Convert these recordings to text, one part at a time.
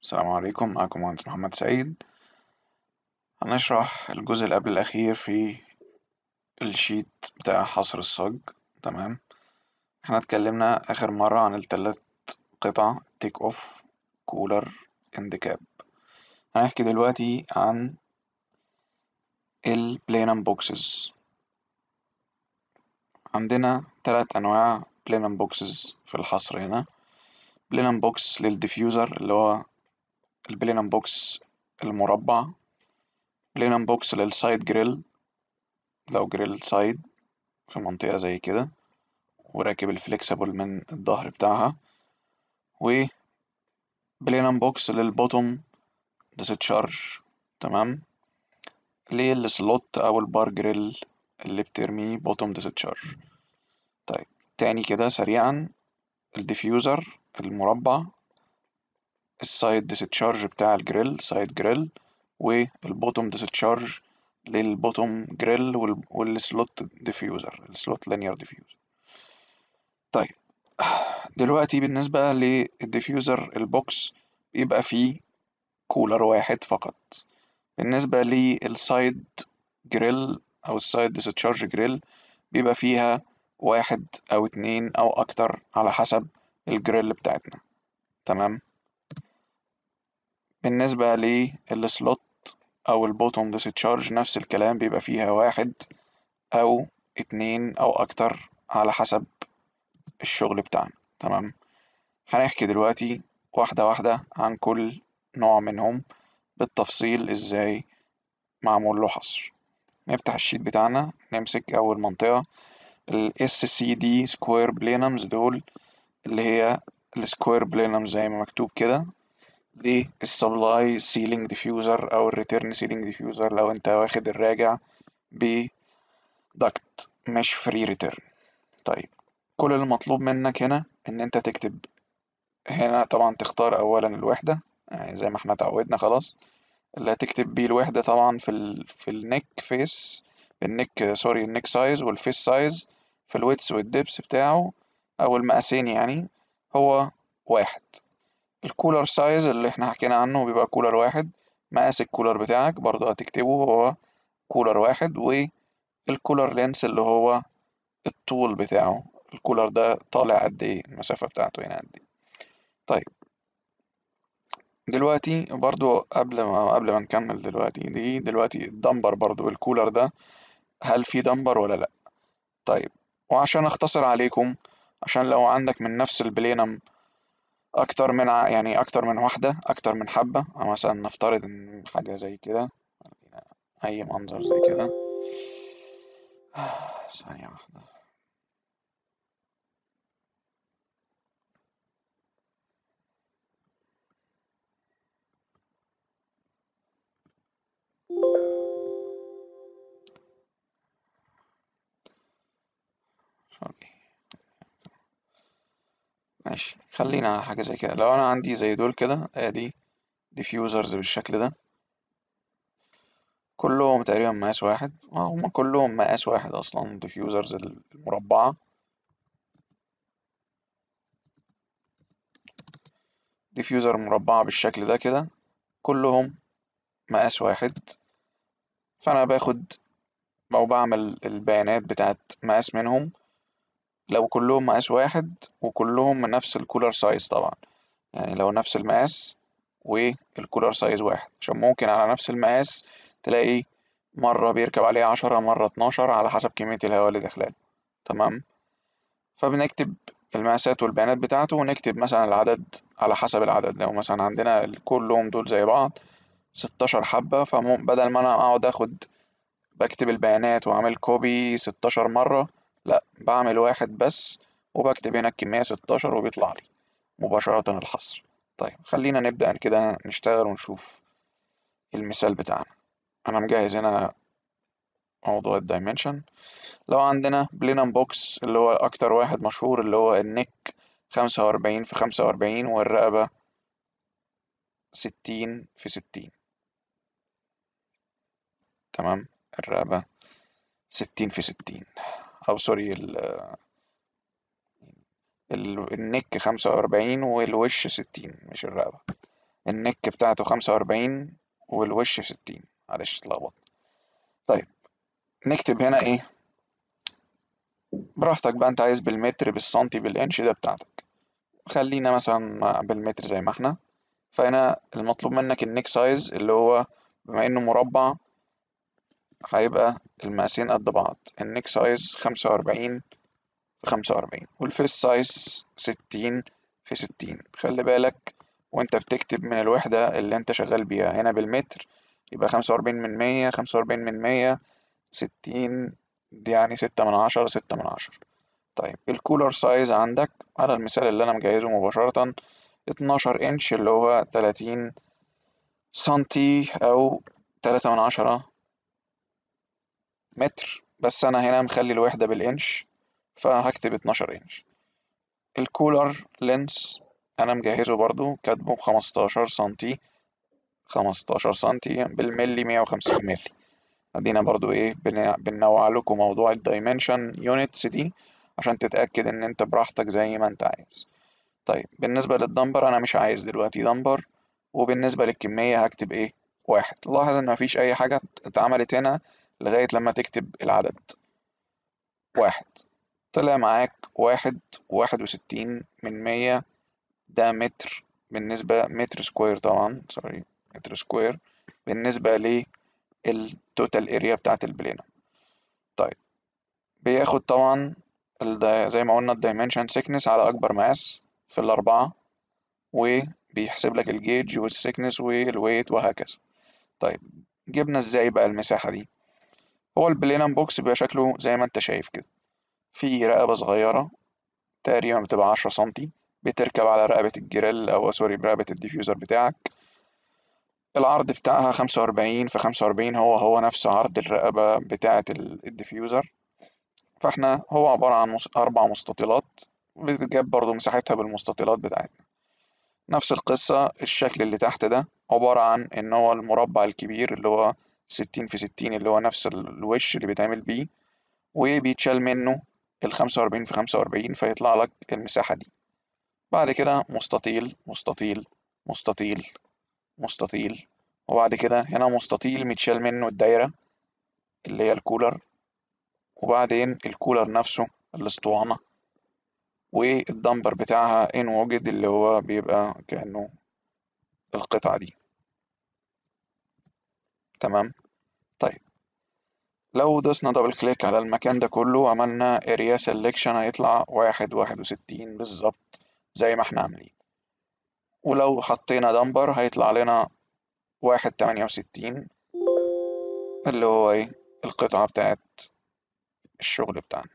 السلام عليكم معكم مهندس محمد سعيد هنشرح الجزء اللي قبل الأخير في الشيت بتاع حصر الصاج تمام احنا اتكلمنا آخر مرة عن التلات قطع تيك اوف كولر اند كاب هنحكي دلوقتي عن البلينم بوكسز عندنا تلات أنواع بلينم بوكسز في الحصر هنا بلينم بوكس للديفيوزر اللي هو البلينم بوكس المربع بلينم بوكس للسايد جريل لو جريل سايد في منطقة زي كده وراكب الفليكسبل من الظهر بتاعها و بلينم بوكس للبوتوم ديسشارج تمام للسلوت أو البار جريل اللي بترمي بوتوم ديسشارج طيب تاني كده سريعا الديفيوزر المربع السايد ديسشارج بتاع الجريل سايد جريل والبوتوم ديسشارج للبوتوم جريل والسلوت ديفيوزر السلوت لينير ديفيوزر طيب دلوقتي بالنسبة للديفيوزر البوكس بيبقى فيه كولر واحد فقط بالنسبة للسايد جريل أو السايد ديسشارج جريل بيبقى فيها واحد أو اتنين أو أكتر على حسب الجريل بتاعتنا تمام بالنسبة للسلوت أو البوتوم ديسشارج نفس الكلام بيبقى فيها واحد أو اتنين أو أكتر على حسب الشغل بتاعنا تمام هنحكي دلوقتي واحدة واحدة عن كل نوع منهم بالتفصيل ازاي معمول له حصر نفتح الشيت بتاعنا نمسك أول منطقة ال SCD سكوير بلينمز دول اللي هي السكوير بلينمز زي ما مكتوب كده دي السبلاي سيلينج ديفيوزر أو الريتيرن سيلينج ديفيوزر لو أنت واخد الراجع بدكت مش فري ريتيرن طيب كل المطلوب منك هنا إن أنت تكتب هنا طبعا تختار أولا الوحدة يعني زي ما احنا اتعودنا خلاص اللي هتكتب بيه الوحدة طبعا في ال في النك فيس النك سوري النك سايز والفيس سايز في الويتس والدبس بتاعه أو المقاسين يعني هو واحد الكولر سايز اللي احنا حكينا عنه بيبقى كولر واحد مقاس الكولر بتاعك برضه هتكتبه هو كولر واحد والكولر لينس اللي هو الطول بتاعه الكولر ده طالع قد ايه المسافة بتاعته هنا قد ايه طيب دلوقتي برضو قبل ما قبل ما نكمل دلوقتي دي دلوقتي الدمبر برضو الكولر ده هل في دمبر ولا لأ طيب وعشان اختصر عليكم عشان لو عندك من نفس البلينم أكتر من ع- يعني أكتر من واحدة أكتر من حبة أو مثلا نفترض إن حاجة زي كده أي منظر زي كده ثانية واحدة سوري ماشي خلينا على حاجة زي كده لو أنا عندي زي دول كده أدي ديفيوزرز بالشكل ده كلهم تقريبا مقاس واحد هما كلهم مقاس واحد أصلا ديفيوزرز المربعة ديفيوزر مربعة بالشكل ده كده كلهم مقاس واحد فأنا باخد أو بعمل البيانات بتاعت مقاس منهم لو كلهم مقاس واحد وكلهم من نفس الكولر سايز طبعا يعني لو نفس المقاس والكولر سايز واحد عشان ممكن على نفس المقاس تلاقي مرة بيركب عليه عشرة مرة اتناشر على حسب كمية الهواء اللي داخلاله تمام فبنكتب المقاسات والبيانات بتاعته ونكتب مثلا العدد على حسب العدد لو مثلا عندنا كلهم دول زي بعض ستاشر حبة فبدل ما أنا أقعد أخد بكتب البيانات وأعمل كوبي ستاشر مرة لأ بعمل واحد بس وبكتب هنا الكمية ستاشر وبيطلع لي مباشرة الحصر طيب خلينا نبدأ كده نشتغل ونشوف المثال بتاعنا أنا مجهز هنا موضوع الدايمنشن لو عندنا بلينم بوكس اللي هو أكتر واحد مشهور اللي هو النك خمسة وأربعين في خمسة وأربعين والرقبة ستين في ستين تمام الرقبة ستين في ستين أو سوري ال ال- النك خمسة وأربعين والوش ستين مش الرقبة النك بتاعته خمسة وأربعين والوش في ستين معلش اتلخبطت طيب نكتب هنا ايه براحتك بقى انت عايز بالمتر بالسنتي بالانش ده بتاعتك خلينا مثلا بالمتر زي ما احنا فهنا المطلوب منك النيك سايز اللي هو بما انه مربع هيبقى المقاسين قد بعض النيك سايز خمسة وأربعين في خمسة وأربعين والفيس سايز ستين في ستين خلي بالك وانت بتكتب من الوحدة اللي انت شغال بيها هنا بالمتر يبقى خمسة وأربعين من مية خمسة وأربعين من مية ستين دي يعني ستة من عشرة ستة من عشرة طيب الكولر سايز عندك على المثال اللي أنا مجهزه مباشرة اتناشر إنش اللي هو تلاتين سنتي أو تلاتة من عشرة متر بس أنا هنا مخلي الوحدة بالإنش فهكتب اتناشر إنش الكولر لينس أنا مجهزه برضو كاتبه خمستاشر سنتي خمستاشر سنتي بالملي مية وخمسين ملي ادينا برضو ايه بننوع لكم موضوع الدايمنشن يونتس دي عشان تتأكد ان انت براحتك زي ما انت عايز طيب بالنسبة للدمبر انا مش عايز دلوقتي دمبر وبالنسبة للكمية هكتب ايه واحد لاحظ ان مفيش اي حاجة اتعملت هنا لغاية لما تكتب العدد واحد طلع معاك واحد واحد وستين من مية ده متر بالنسبة متر سكوير طبعا سوري متر سكوير بالنسبة للتوتال اريا بتاعت البلينة طيب بياخد طبعا زي ما قلنا الدايمنشن سيكنس على أكبر مقاس في الأربعة وبيحسب لك الجيج والسيكنس والويت وهكذا طيب جبنا ازاي بقى المساحة دي هو البلينم بوكس بيبقى شكله زي ما انت شايف كده في رقبة صغيرة تقريبا بتبقى عشرة سنتي بتركب على رقبة الجريل أو سوري برقبة الديفيوزر بتاعك العرض بتاعها خمسة وأربعين في خمسة وأربعين هو هو نفس عرض الرقبة بتاعة الديفيوزر فاحنا هو عبارة عن أربع مستطيلات بتجاب برضو مساحتها بالمستطيلات بتاعتنا نفس القصة الشكل اللي تحت ده عبارة عن إن هو المربع الكبير اللي هو ستين في ستين اللي هو نفس الوش اللي بيتعمل بيه وبيتشال منه الخمسة وأربعين في خمسة وأربعين فيطلع لك المساحة دي بعد كده مستطيل مستطيل مستطيل مستطيل وبعد كده هنا مستطيل متشال منه الدايرة اللي هي الكولر وبعدين الكولر نفسه الاسطوانة والدمبر بتاعها إن وجد اللي هو بيبقى كأنه القطعة دي تمام طيب لو دوسنا دبل كليك على المكان ده كله وعملنا اريا سelection هيطلع واحد واحد وستين بالظبط زي ما احنا عاملين ولو حطينا دمبر هيطلع لنا واحد تمانية وستين اللي هو ايه القطعة بتاعت الشغل بتاعنا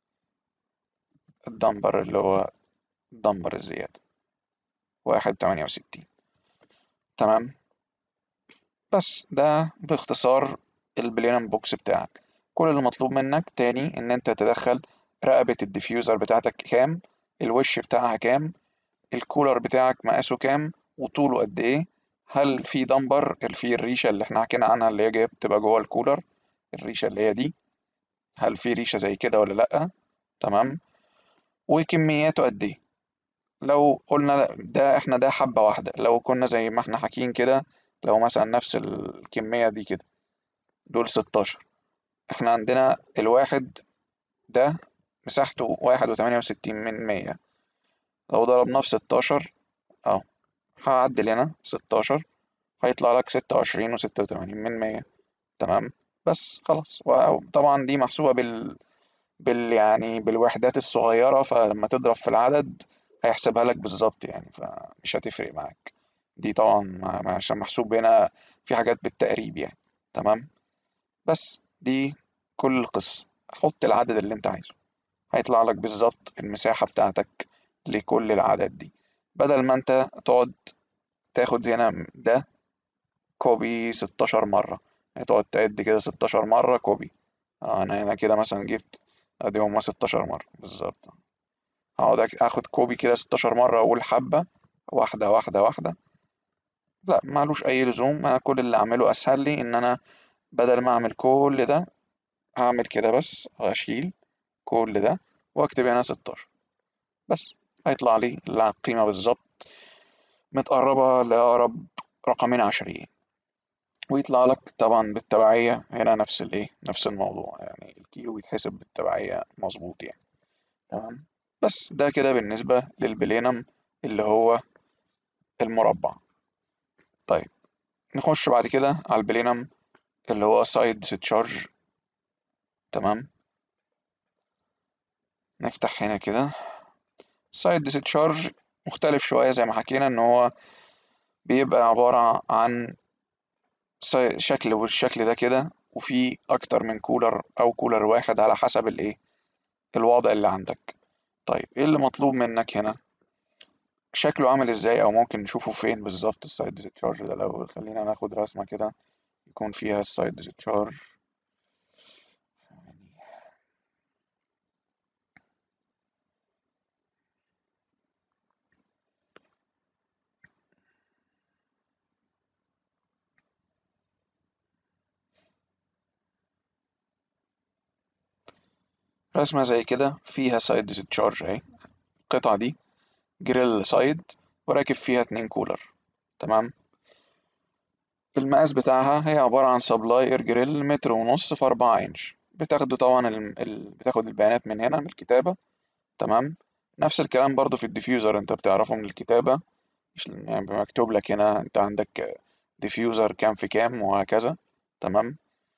الدمبر اللي هو الدمبر الزيادة واحد تمانية وستين تمام بس ده باختصار البلينم بوكس بتاعك كل اللي مطلوب منك تاني ان انت تدخل رقبة الديفيوزر بتاعتك كام الوش بتاعها كام الكولر بتاعك مقاسه كام وطوله قد ايه هل في دمبر في الريشة اللي احنا حكينا عنها اللي هي جاية بتبقى جوه الكولر الريشة اللي هي دي هل في ريشة زي كده ولا لأ تمام وكمياته قد ايه لو قلنا ده احنا ده حبة واحدة لو كنا زي ما احنا حاكيين كده لو مثلا نفس الكمية دي كده دول ستاشر احنا عندنا الواحد ده مساحته واحد وتمانية وستين من مية لو ضربناه في ستاشر اهو هعدل هنا ستاشر هيطلع لك ستة وعشرين وستة وتمانين من مية تمام بس خلاص وطبعا دي محسوبة بال بال يعني بالوحدات الصغيرة فلما تضرب في العدد هيحسبها لك بالظبط يعني فمش هتفرق معاك دي طبعا عشان محسوب هنا في حاجات بالتقريب يعني تمام بس دي كل القصة حط العدد اللي انت عايزه هيطلع لك بالظبط المساحة بتاعتك لكل العدد دي بدل ما انت تقعد تاخد هنا ده كوبي ستاشر مرة هتقعد تعد كده ستاشر مرة كوبي اه انا هنا كده مثلا جبت ادي هما ستاشر مرة بالظبط هقعد اخد كوبي كده ستاشر مرة اقول حبة واحدة واحدة واحدة لا معلوش اي لزوم انا كل اللي اعمله اسهل لي ان انا بدل ما اعمل كل ده هعمل كده بس واشيل كل ده واكتب هنا ستاشر بس هيطلع لي القيمة بالظبط متقربة لأقرب رقمين عشريين ويطلع لك طبعا بالتبعية هنا نفس الايه نفس الموضوع يعني الكيلو بيتحسب بالتبعية مظبوط يعني تمام بس ده كده بالنسبة للبلينم اللي هو المربع طيب نخش بعد كده على البلينم اللي هو سايد تشارج تمام نفتح هنا كده سايد تشارج مختلف شوية زي ما حكينا ان هو بيبقى عبارة عن شكل والشكل ده كده وفي اكتر من كولر او كولر واحد على حسب الايه الوضع اللي عندك طيب ايه اللي مطلوب منك هنا شكله عامل ازاي او ممكن نشوفه فين بالظبط السايد ديسشارج ده الاول خلينا ناخد رسمة كده يكون فيها السايد ديسشارج رسمة زي كده فيها سايد ديسشارج اهي القطعة دي جريل سايد وراكب فيها اتنين كولر تمام المقاس بتاعها هي عبارة عن سبلاي اير جريل متر ونص في أربعة انش بتاخده طبعا ال... ال... بتاخد البيانات من هنا من الكتابة تمام نفس الكلام برضو في الديفيوزر انت بتعرفه من الكتابة يعني مكتوب لك هنا انت عندك ديفيوزر كام في كام وهكذا تمام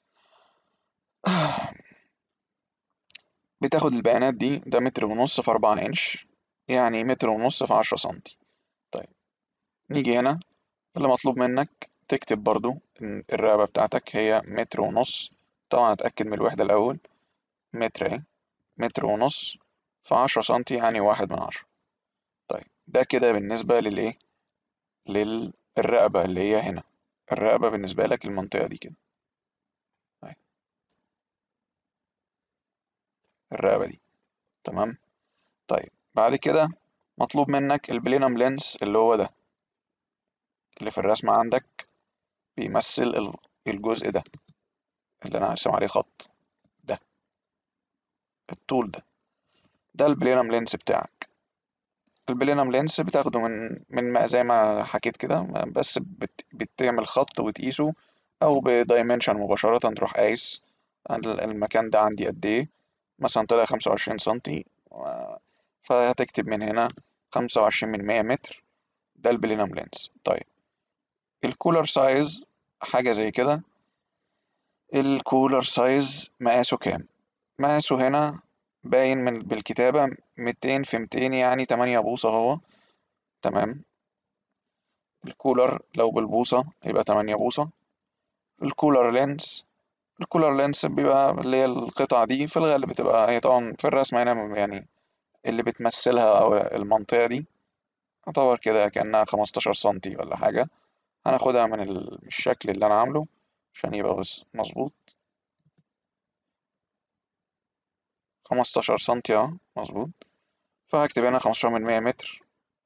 بتاخد البيانات دي ده متر ونص في أربعة انش يعني متر ونص في عشرة سنتي طيب نيجي هنا اللي مطلوب منك تكتب برضو إن الرقبة بتاعتك هي متر ونص طبعا اتأكد من الوحدة الأول متر اهي متر ونص في عشرة سنتي يعني واحد من عشرة طيب ده كده بالنسبة للإيه للرقبة اللي هي هنا الرقبة بالنسبة لك المنطقة دي كده أهي الرقبة دي تمام طيب بعد كده مطلوب منك البلينم لينس اللي هو ده اللي في الرسمة عندك بيمثل الجزء ده اللي أنا هرسم عليه خط ده الطول ده ده البلينم لينس بتاعك البلينم لينس بتاخده من من ما زي ما حكيت كده بس بت بتعمل خط وتقيسه أو بدايمنشن مباشرة تروح قايس المكان ده عندي قد إيه مثلا طلع خمسة وعشرين سنتي فهتكتب من هنا خمسة وعشرين من مية متر ده البلينم لينس طيب الكولر سايز حاجة زي كده الكولر سايز مقاسه كام مقاسه هنا باين من بالكتابة ميتين في ميتين يعني تمانية بوصة هو تمام الكولر لو بالبوصة يبقى تمانية بوصة الكولر لينس الكولر لينس بيبقى اللي هي القطعة دي في الغالب بتبقى هي طبعا في الرسمة هنا يعني اللي بتمثلها أو المنطقة دي يعتبر كده كأنها خمستاشر سنتي ولا حاجة هناخدها من الشكل اللي أنا عامله عشان يبقى بس مظبوط خمستاشر سنتي اهو مظبوط فهكتب هنا خمستاشر من مية متر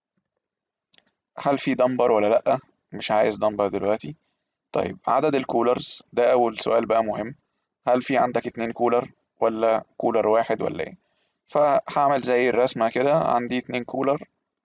هل في دمبر ولا لأ مش عايز دمبر دلوقتي طيب عدد الكولرز ده أول سؤال بقى مهم هل في عندك اتنين كولر ولا كولر واحد ولا ايه فهعمل زي الرسمة كده عندي اتنين كولر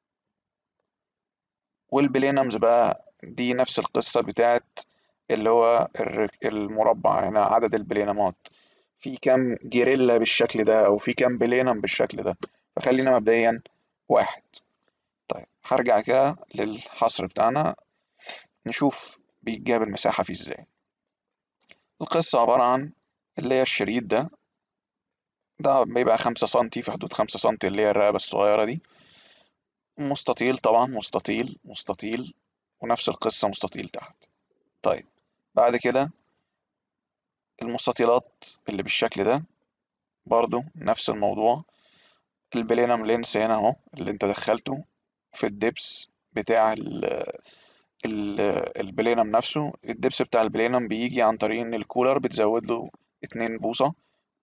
والبلينمز بقى دي نفس القصة بتاعت اللي هو المربع هنا عدد البلينمات في كام جيريلا بالشكل ده أو في كام بلينم بالشكل ده فخلينا مبدئيا واحد طيب هرجع كده للحصر بتاعنا نشوف بيتجاب المساحة فيه ازاي القصة عبارة عن اللي هي الشريط ده ده بيبقى خمسة سنتي في حدود خمسة سنتي اللي هي الرقبة الصغيرة دي مستطيل طبعا مستطيل مستطيل ونفس القصة مستطيل تحت طيب بعد كده المستطيلات اللي بالشكل ده برضو نفس الموضوع البلينم لينس هنا اهو اللي انت دخلته في الدبس بتاع البلينم نفسه الدبس بتاع البلينم بيجي عن طريق ان الكولر بتزود له اتنين بوصة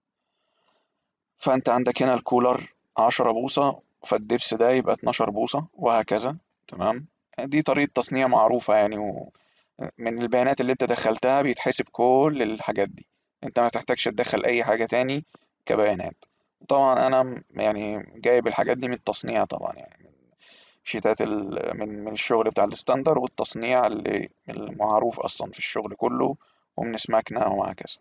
فانت عندك هنا الكولر عشرة بوصة فالدبس ده يبقى اتناشر بوصة وهكذا تمام دي طريقة تصنيع معروفة يعني و... من البيانات اللي انت دخلتها بيتحسب كل الحاجات دي انت ما تحتاجش تدخل اي حاجة تاني كبيانات طبعا انا يعني جايب الحاجات دي من التصنيع طبعا يعني شيتات من من الشغل بتاع الستاندر والتصنيع اللي المعروف أصلا في الشغل كله ومن سماكنا وهكذا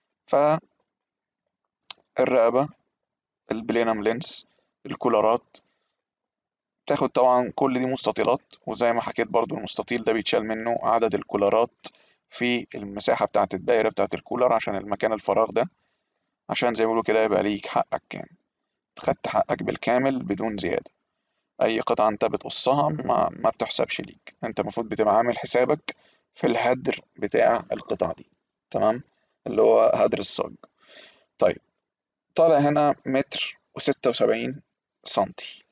فالرقبة البلينم لينس الكولارات تاخد طبعا كل دي مستطيلات وزي ما حكيت برضو المستطيل ده بيتشال منه عدد الكولارات في المساحة بتاعة الدايرة بتاعة الكولر عشان المكان الفراغ ده عشان زي ما بيقولوا كده يبقى ليك حقك يعني خدت حقك بالكامل بدون زيادة أي قطعة أنت بتقصها ما, ما بتحسبش ليك أنت المفروض بتبقى عامل حسابك في الهدر بتاع القطعة دي تمام اللي هو هدر الصاج طيب طالع هنا متر وستة وسبعين سنتي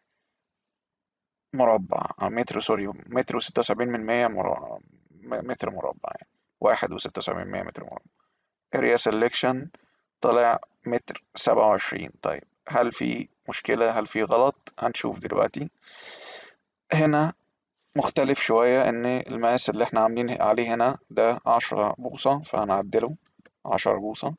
مربع متر سوري متر وستة وسبعين من مية مربع متر مربع يعني واحد وستة وسبعين من مية متر مربع اريا سelection طلع متر سبعة وعشرين طيب هل في مشكلة هل في غلط هنشوف دلوقتي هنا مختلف شوية إن المقاس اللي احنا عاملين عليه هنا ده عشرة بوصة فهنعدله عشرة بوصة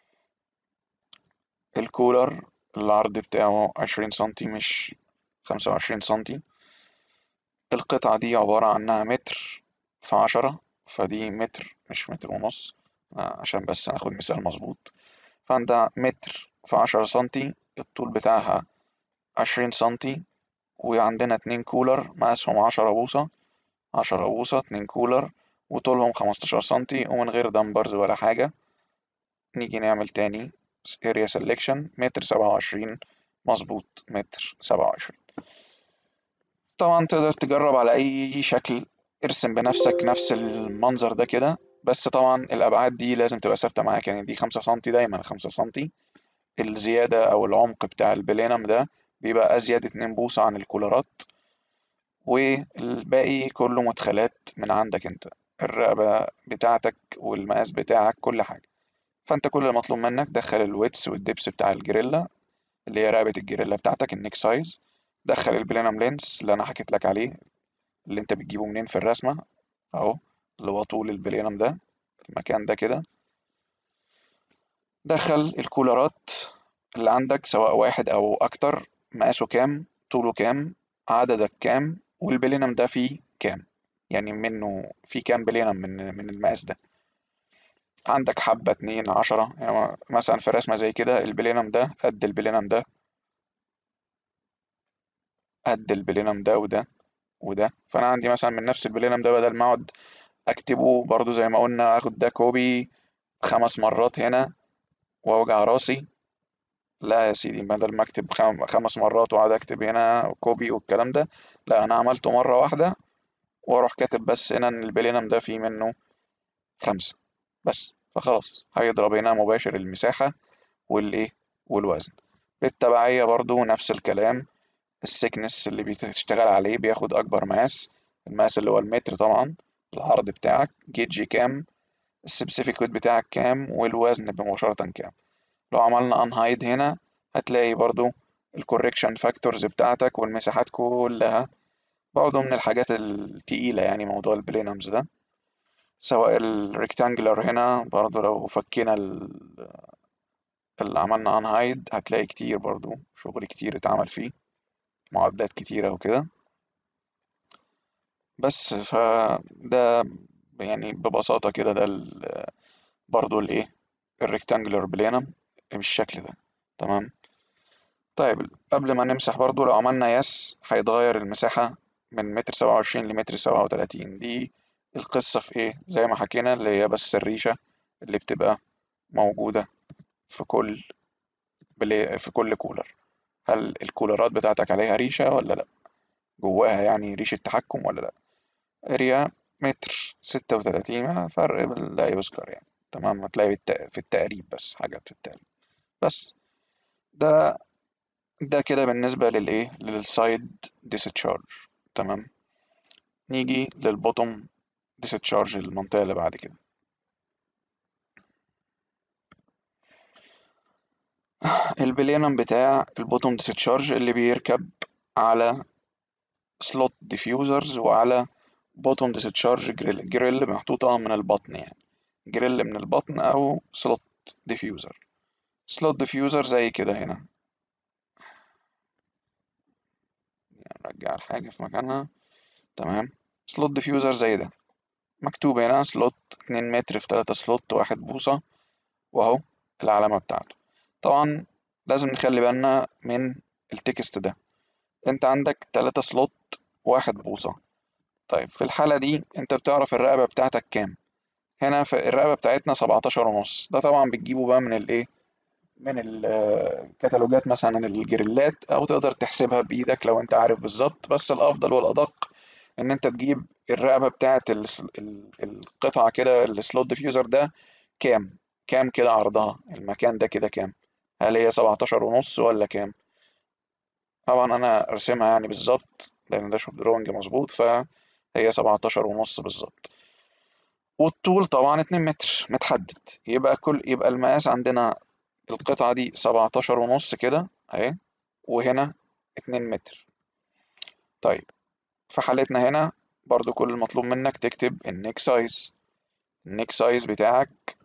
الكولر العرض بتاعه عشرين سنتي مش خمسة وعشرين سنتي القطعة دي عبارة عنها متر في عشرة فدي متر مش متر ونص عشان بس ناخد مثال مظبوط فعندها متر في عشرة سنتي الطول بتاعها عشرين سنتي وعندنا اتنين كولر مقاسهم عشرة بوصة عشرة بوصة اتنين كولر وطولهم خمستاشر سنتي ومن غير دمبرز ولا حاجة نيجي نعمل تاني اريا سelection متر سبعة وعشرين مظبوط متر سبعة وعشرين طبعا تقدر تجرب على أي شكل ارسم بنفسك نفس المنظر ده كده بس طبعا الأبعاد دي لازم تبقى ثابتة معاك يعني دي خمسة سنتي دايما خمسة سنتي الزيادة أو العمق بتاع البلينم ده بيبقى أزيد اتنين بوصة عن الكولارات والباقي كله مدخلات من عندك انت الرقبة بتاعتك والمقاس بتاعك كل حاجة فانت كل المطلوب منك دخل الويتس والدبس بتاع الجريلا اللي هي رقبة الجريلا بتاعتك النيك سايز دخل البلينم لينس اللي انا حكيت لك عليه اللي انت بتجيبه منين في الرسمة اهو اللي هو طول البلينم ده المكان ده كده دخل الكولرات اللي عندك سواء واحد او اكتر مقاسه كام طوله كام عددك كام والبلينم ده فيه كام يعني منه في كام بلينم من من المقاس ده عندك حبة اتنين عشرة يعني مثلا في رسمة زي كده البلينم ده قد البلينم ده قد البلينم ده وده وده فأنا عندي مثلا من نفس البلينم ده بدل ما أقعد أكتبه برضو زي ما قلنا أخد ده كوبي خمس مرات هنا وأوجع راسي لا يا سيدي بدل ما أكتب خمس مرات وأقعد أكتب هنا كوبي والكلام ده لا أنا عملته مرة واحدة وأروح كاتب بس هنا إن البلينم ده فيه منه خمسة بس فخلاص هيضرب هنا مباشر المساحة والإيه والوزن بالتبعية برضو نفس الكلام السكنس اللي بتشتغل عليه بياخد أكبر مقاس المقاس اللي هو المتر طبعا العرض بتاعك جيجي كام السبيسيفيك ويت بتاعك كام والوزن مباشرة كام لو عملنا انهايد هنا هتلاقي برضو الكوريكشن فاكتورز بتاعتك والمساحات كلها برضو من الحاجات التقيلة يعني موضوع البلينمز ده سواء الريكتانجلر هنا برضو لو فكينا اللي عملنا انهايد هتلاقي كتير برضو شغل كتير اتعمل فيه معدات كتيرة وكده بس فده يعني ببساطة كده ده برضو الايه الريكتانجلر بلينم بالشكل ده تمام طيب قبل ما نمسح برضو لو عملنا يس هيتغير المساحة من متر سبعة وعشرين لمتر سبعة وتلاتين دي القصة في ايه زي ما حكينا اللي هي بس الريشة اللي بتبقى موجودة في كل بلي في كل كولر هل الكولرات بتاعتك عليها ريشة ولا لأ جواها يعني ريشة تحكم ولا لأ اريا متر ستة وتلاتين فرق لا يذكر يعني تمام هتلاقي في التقريب بس حاجات في التقريب بس ده ده كده بالنسبة للإيه للسايد ديسشارج تمام نيجي للبوتوم ديسشارج المنطقة اللي بعد كده البلينم بتاع البوتوم ديسشارج اللي بيركب على سلوت ديفيوزرز وعلى بوتوم ديسشارج جريل جريل محطوطة من البطن يعني جريل من البطن أو سلوت ديفيوزر سلوت ديفيوزر زي كده هنا نرجع الحاجة في مكانها تمام سلوت ديفيوزر زي ده مكتوب هنا سلوت اتنين متر في تلاتة سلوت واحد بوصة واهو العلامة بتاعته طبعا لازم نخلي بالنا من التكست ده انت عندك تلاتة سلوت واحد بوصة طيب في الحالة دي انت بتعرف الرقبة بتاعتك كام هنا في الرقبة بتاعتنا سبعتاشر ونص ده طبعا بتجيبه بقى من الايه من الكتالوجات مثلا الجريلات او تقدر تحسبها بايدك لو انت عارف بالظبط بس الافضل والادق ان انت تجيب الرقبة بتاعت القطعة كده السلوت ديفيوزر ده كام كام كده عرضها المكان ده كده كام هل هي سبعتاشر ونص ولا كام طبعا انا رسمها يعني بالظبط لان ده شوب دروينج مظبوط فهي سبعتاشر ونص بالظبط والطول طبعا اتنين متر متحدد يبقى كل يبقى المقاس عندنا القطعة دي سبعتاشر ونص كده اهي وهنا اتنين متر طيب في حالتنا هنا برضو كل المطلوب منك تكتب النيك سايز النيك سايز بتاعك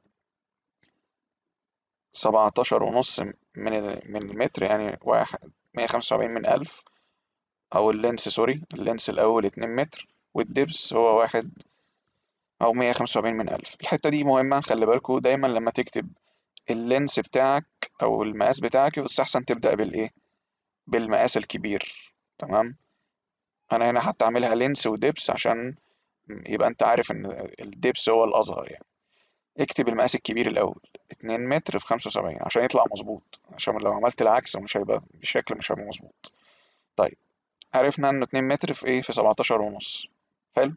سبعتاشر ونص من من المتر يعني واحد مية خمسة وسبعين من ألف أو اللينس سوري اللينس الأول اتنين متر والدبس هو واحد أو مية خمسة وسبعين من ألف الحتة دي مهمة خلي بالكوا دايما لما تكتب اللينس بتاعك أو المقاس بتاعك يستحسن تبدأ بالإيه بالمقاس الكبير تمام أنا هنا حتى أعملها لينس ودبس عشان يبقى أنت عارف إن الدبس هو الأصغر يعني اكتب المقاس الكبير الأول اتنين متر في خمسة وسبعين عشان يطلع مظبوط عشان لو عملت العكس مش هيبقى بالشكل مش هيبقى مظبوط طيب عرفنا إنه اتنين متر في إيه في سبعتاشر ونص حلو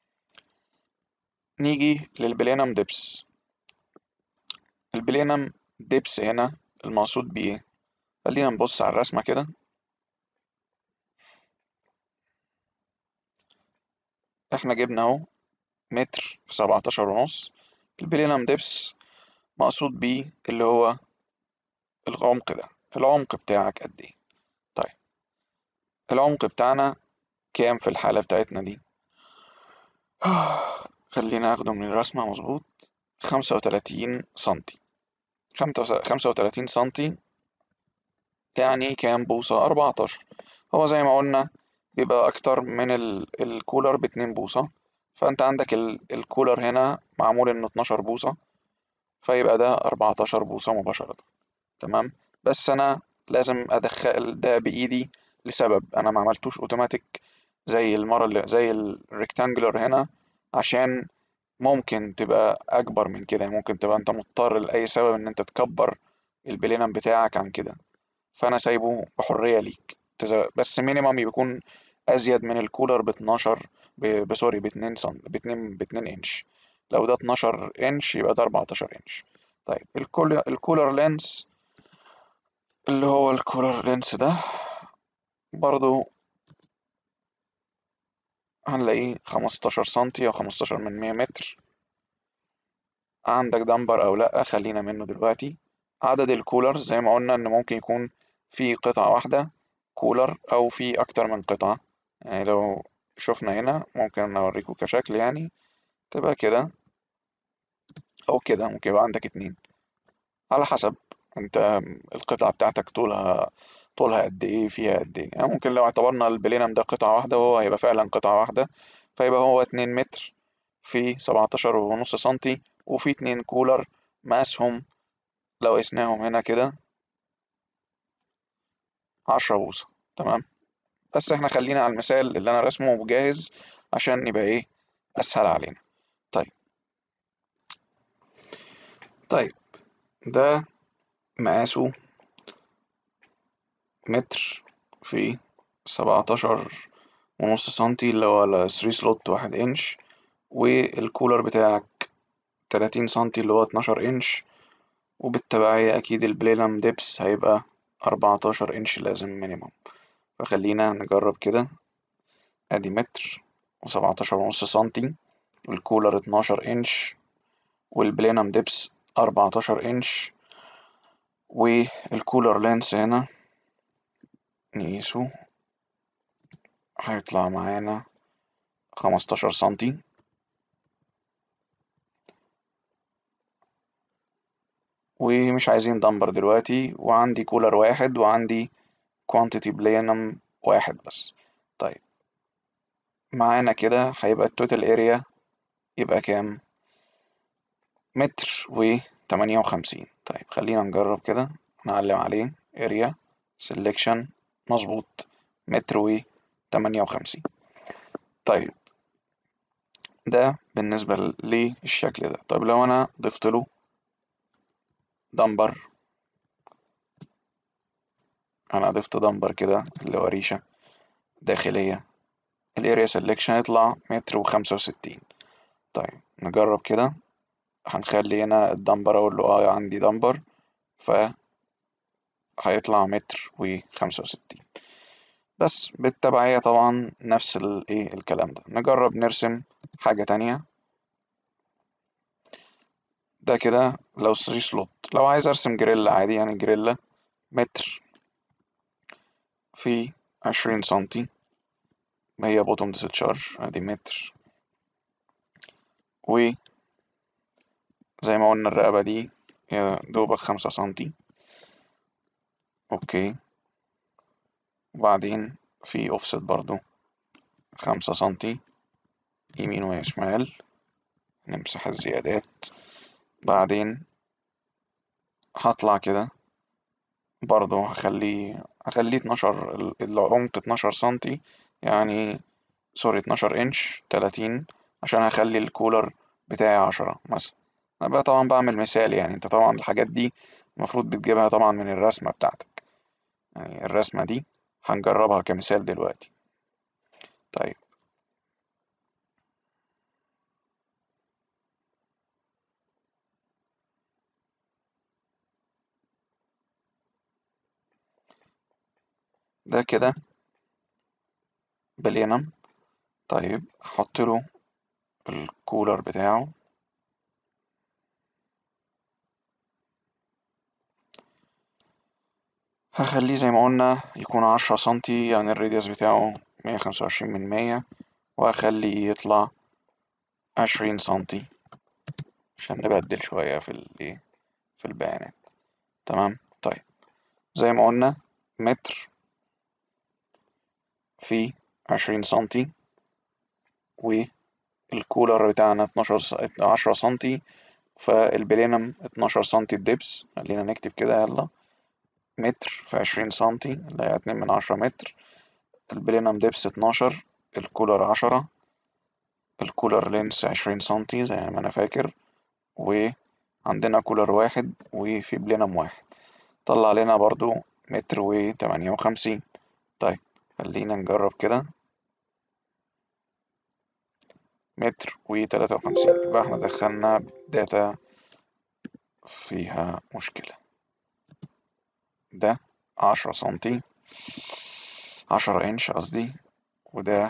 نيجي للبلينم دبس البلينم دبس هنا المقصود بإيه خلينا نبص على الرسمة كده احنا جبنا اهو متر في سبعتاشر ونص البلينم دبس مقصود بيه اللي هو العمق ده العمق بتاعك قد ايه طيب العمق بتاعنا كام في الحالة بتاعتنا دي خلينا اخده من الرسمة مظبوط خمسة وتلاتين سنتي خمسة وتلاتين سنتي يعني كام بوصة أربعتاشر هو زي ما قلنا بيبقى أكتر من الكولر باتنين بوصة فأنت عندك الكولر هنا معمول إنه اتناشر بوصة فيبقى ده أربعتاشر بوصة مباشرة تمام بس أنا لازم أدخل ده بإيدي لسبب أنا ما عملتوش أوتوماتيك زي المرة اللي زي الريكتانجلر هنا عشان ممكن تبقى أكبر من كده ممكن تبقى أنت مضطر لأي سبب إن أنت تكبر البلينم بتاعك عن كده فأنا سايبه بحرية ليك بس مينيمم يكون أزيد من الكولر باتناشر بسوري باتنين سم باتنين باتنين إنش لو ده اتناشر إنش يبقى ده أربعتاشر إنش طيب الكولر لينس اللي هو الكولر لينس ده برضو هنلاقيه خمستاشر سنتي أو خمستاشر من مية متر عندك دمبر أو لأ خلينا منه دلوقتي عدد الكولر زي ما قلنا إن ممكن يكون في قطعة واحدة كولر أو في أكتر من قطعة يعني لو شفنا هنا ممكن أوريكم كشكل يعني تبقى كده أو كده ممكن يبقى عندك اتنين على حسب انت القطعة بتاعتك طولها طولها قد ايه فيها قد ايه يعني ممكن لو اعتبرنا البلينم ده قطعة واحدة وهو هيبقى فعلا قطعة واحدة فيبقى هو اتنين متر في سبعتاشر ونص سنتي وفي اتنين كولر مقاسهم لو قسناهم هنا كده عشرة بوصة تمام بس احنا خلينا على المثال اللي انا رسمه جاهز عشان يبقى ايه اسهل علينا طيب طيب ده مقاسه متر في سبعتاشر ونص سنتي اللي هو الثري سلوت واحد انش والكولر بتاعك تلاتين سنتي اللي هو اتناشر انش وبالتبعية أكيد البلينم ديبس هيبقى أربعتاشر انش لازم مينيمم فخلينا نجرب كده ادي متر وسبعتاشر ونص سنتي والكولر اتناشر انش والبلينم ديبس أربعتاشر انش والكولر لينس هنا نقيسه هيطلع معانا خمستاشر سنتي ومش عايزين دمبر دلوقتي وعندي كولر واحد وعندي كوانتيتي بلينم واحد بس معانا كده هيبقى التوتال اريا يبقى كام متر وتمانية وخمسين طيب خلينا نجرب كده نعلم عليه اريا سelection مظبوط متر وتمانية وخمسين طيب ده بالنسبة للشكل ده طيب لو أنا ضفت له دمبر أنا ضفت دمبر كده اللي هو ريشة داخلية الاريا سelection هيطلع متر وخمسة وستين طيب نجرب كده هنخلي هنا الدمبر أقول له اه عندي دمبر ف هيطلع متر وخمسة وستين بس بالتبعية طبعا نفس الايه الكلام ده نجرب نرسم حاجة تانية ده كده لو 3 سلوت لو عايز ارسم جريلا عادي يعني جريلا متر في عشرين سنتي هي بوتوم ديسشارج ادي متر و زي ما قلنا الرقبة دي هي دوبك خمسة سنتي اوكي وبعدين في اوفست برضو خمسة سنتي يمين وشمال نمسح الزيادات بعدين هطلع كده برضو هخليه هخليه اتناشر العمق اتناشر سنتي يعني سوري اتناشر انش تلاتين عشان هخلي الكولر بتاعي عشرة مثلا أنا بقى طبعا بعمل مثال يعني انت طبعا الحاجات دي المفروض بتجيبها طبعا من الرسمة بتاعتك يعني الرسمة دي هنجربها كمثال دلوقتي طيب ده كده بالينم طيب هحط له الكولر بتاعه هخليه زي ما قلنا يكون عشرة سنتي يعني الراديوس بتاعه مية خمسة وعشرين من مية وهخليه يطلع عشرين سنتي عشان نبدل شوية في الايه في البيانات تمام طيب زي ما قلنا متر في عشرين سنتي والكولر بتاعنا اتناشر عشرة سنتي فالبلينم اتناشر سنتي الدبس خلينا نكتب كده يلا متر في عشرين سنتي اللي هي اتنين من عشرة متر البلينم دبس اتناشر الكولر عشرة الكولر لينس عشرين سنتي زي ما أنا فاكر وعندنا كولر واحد وفي بلينم واحد طلع لنا برضو متر وتمانية وخمسين طيب خلينا نجرب كده متر وتلاتة وخمسين يبقى احنا دخلنا داتا فيها مشكلة ده عشرة سنتي عشرة انش قصدي وده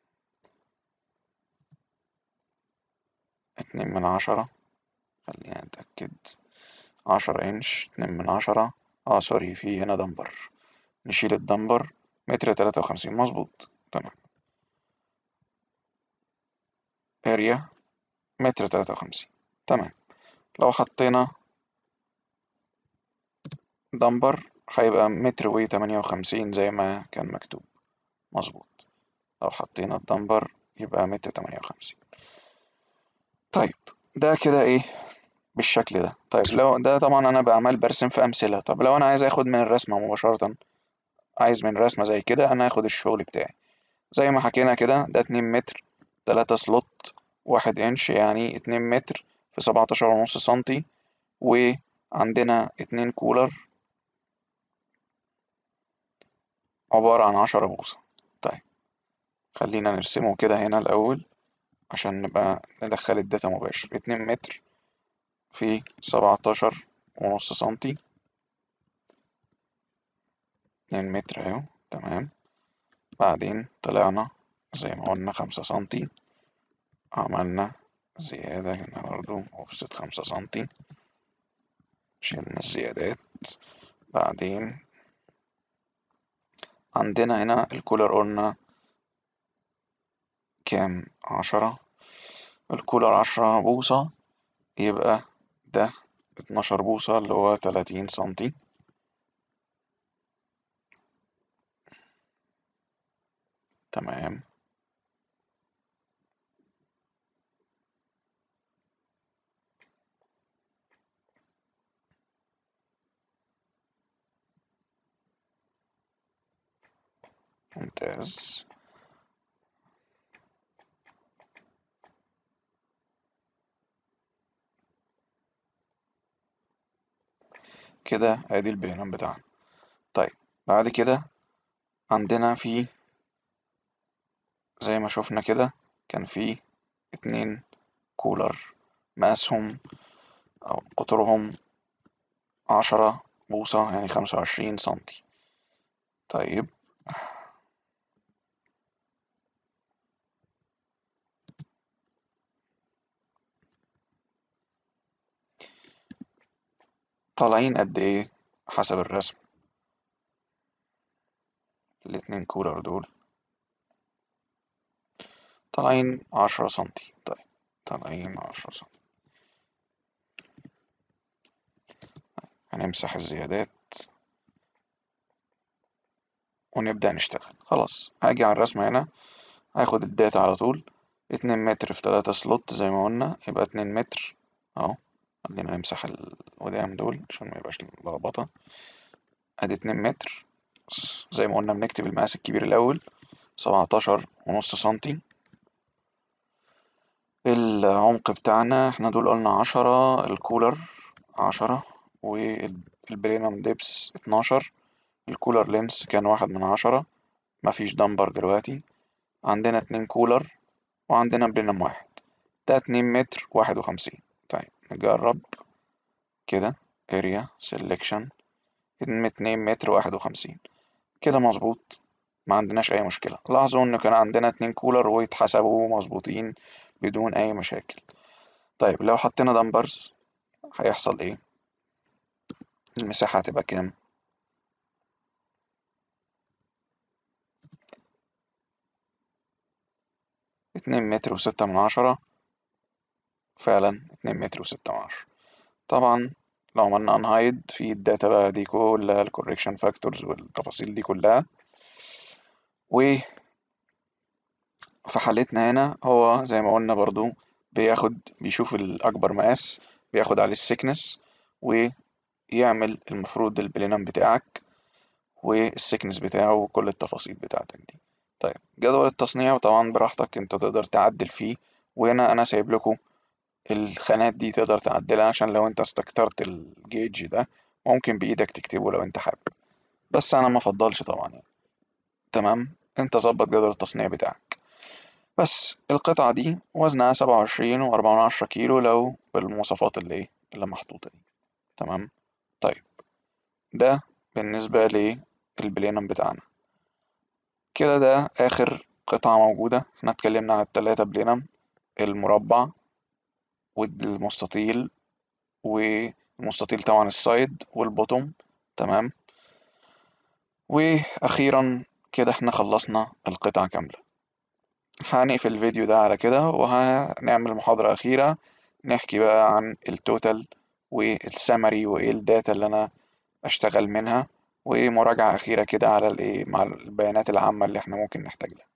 اتنين من عشرة خلينا نتأكد عشرة انش اتنين من عشرة اه سوري في هنا دمبر نشيل الدمبر متر تلاتة وخمسين مظبوط تمام اريا متر تلاتة وخمسين تمام لو حطينا دمبر هيبقى متر وتمانية وخمسين زي ما كان مكتوب مظبوط لو حطينا الدمبر يبقى متر تمانية وخمسين طيب ده كده ايه بالشكل ده طيب لو ده طبعا انا بعمل برسم في امثله طب لو انا عايز اخد من الرسمه مباشره عايز من رسمه زي كده انا هاخد الشغل بتاعي زي ما حكينا كده ده اتنين متر تلاتة سلوت واحد انش يعني اتنين متر في سبعتاشر ونص سنتي وعندنا اتنين كولر عبارة عن عشرة بوصة طيب خلينا نرسمه كده هنا الأول عشان نبقى ندخل الداتا مباشر اتنين متر في سبعتاشر ونص سنتي اتنين متر اهو تمام بعدين طلعنا زي ما قلنا خمسة سنتي عملنا زيادة هنا برضو اوفست خمسة سنتي شلنا الزيادات بعدين عندنا هنا الكولر قلنا كام عشرة الكولر عشرة بوصة يبقى ده اتناشر بوصة اللي هو تلاتين سنتي تمام ممتاز كده ادي البلينم بتاعنا طيب بعد كده عندنا في زي ما شفنا كده كان في اتنين كولر مقاسهم أو قطرهم عشرة بوصة يعني خمسة وعشرين سنتي طيب طالعين قد ايه حسب الرسم الاتنين كولر دول طالعين عشرة سنتي طيب طالعين عشرة سنتي هنمسح الزيادات ونبدأ نشتغل خلاص هاجي على الرسمة هنا هاخد الداتا على طول اتنين متر في تلاتة سلوت زي ما قلنا يبقى اتنين متر اهو خلينا نمسح القدام دول عشان ميبقاش لخبطة ادي اتنين متر زي ما قلنا بنكتب المقاس الكبير الأول سبعتاشر ونص سنتي العمق بتاعنا احنا دول قلنا عشرة الكولر عشرة والبرينم ديبس اتناشر الكولر لينس كان واحد من عشرة مفيش دمبر دلوقتي عندنا اتنين كولر وعندنا برينم واحد ده اتنين متر واحد وخمسين طيب نجرب كده اريا سيلكشن اتنين متر واحد وخمسين كده مظبوط ما عندناش اي مشكلة لاحظوا ان كان عندنا اتنين كولر ويتحسبوا مظبوطين بدون اي مشاكل طيب لو حطينا دمبرز هيحصل ايه المساحة هتبقى كام اتنين متر وستة من عشرة فعلا اتنين متر وستة من عشرة طبعا لو عملنا انهايد في الداتا بقى دي كلها الكوريكشن فاكتورز والتفاصيل دي كلها و في حالتنا هنا هو زي ما قلنا برضو بياخد بيشوف الأكبر مقاس بياخد عليه السكنس ويعمل المفروض البلينم بتاعك والسكنس بتاعه وكل التفاصيل بتاعتك دي طيب جدول التصنيع طبعا براحتك انت تقدر تعدل فيه وهنا انا سايب لكم الخانات دي تقدر تعدلها عشان لو انت استكترت الجيج ده ممكن بإيدك تكتبه لو انت حابب بس انا مفضلش طبعا يعني تمام انت ظبط جدول التصنيع بتاعك بس القطعة دي وزنها سبعة وعشرين وأربعة من عشرة كيلو لو بالمواصفات اللي ايه اللي محطوطة دي تمام طيب ده بالنسبة للبلينم بتاعنا كده ده آخر قطعة موجودة احنا اتكلمنا عن التلاتة بلينم المربع والمستطيل والمستطيل طبعا السايد والبوتوم تمام وأخيرا كده احنا خلصنا القطعة كاملة هنقفل الفيديو ده على كده وهنعمل محاضرة أخيرة نحكي بقى عن التوتال والسمري وإيه الداتا اللي أنا أشتغل منها ومراجعة أخيرة كده على الإيه مع البيانات العامة اللي احنا ممكن نحتاج لها